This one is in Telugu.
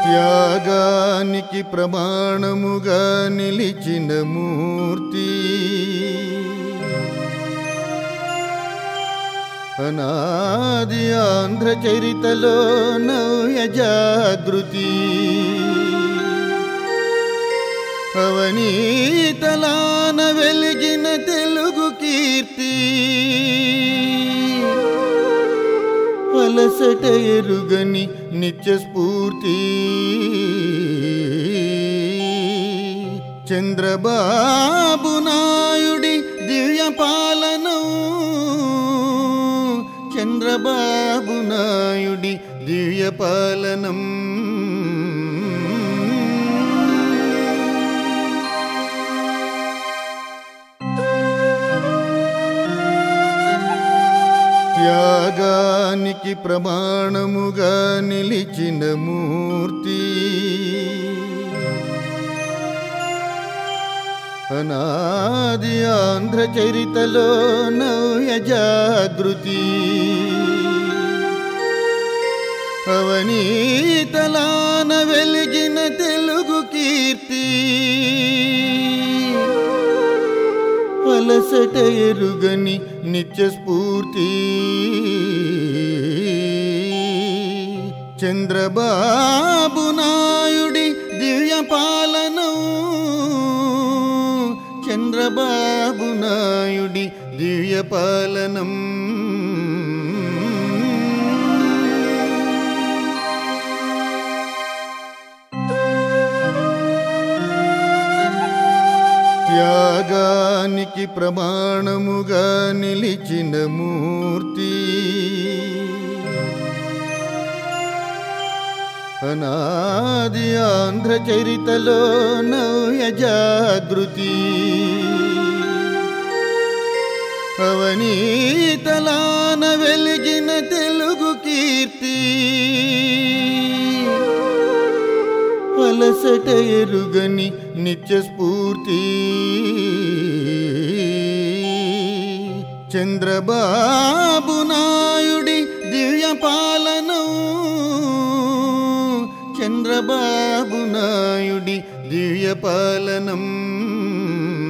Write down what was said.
త్యాగానికి ప్రమాణముగా నిలిచిన మూర్తి అనాది ఆంధ్ర చరితలో నవ్య జాగృతి అవనీతలాన వెలిగిన తెలుగు కీర్తి అలసట ఎరుగని నిత్య స్ఫూర్తి చంద్రబాబు నాయుడి దివ్య పాలనం చంద్రబాబు నాయుడి దివ్య పాలనం త్యాగానికి ప్రమాణముగా నిలిచిన మూర్తి అనాది ఆంధ్ర చరితలో నవ్య జాగృతి అవనీతలాన వెలిగిన తెలుగు కీర్తి అలసట ఎరుగని నిత్య స్ఫూర్తి చంద్రబాబు నాయుడి దివ్య పాలనం చంద్ర- చంద్రబాబు నాయుడి దివ్య పాలనం త్యాగానికి ప్రమాణముగా నిలిచిన మూర్తి అనాది ఆంధ్ర చరితలో నవ్య జాగృతి అవనీతలాన వెలిగిన తెలుగు కీర్తి అలసట ఎరుగని నిత్య స్ఫూర్తి చంద్రబాబు నాయుడి దివ్య పాలనం చంద్రబాబు నాయుడి దివ్య పాలనం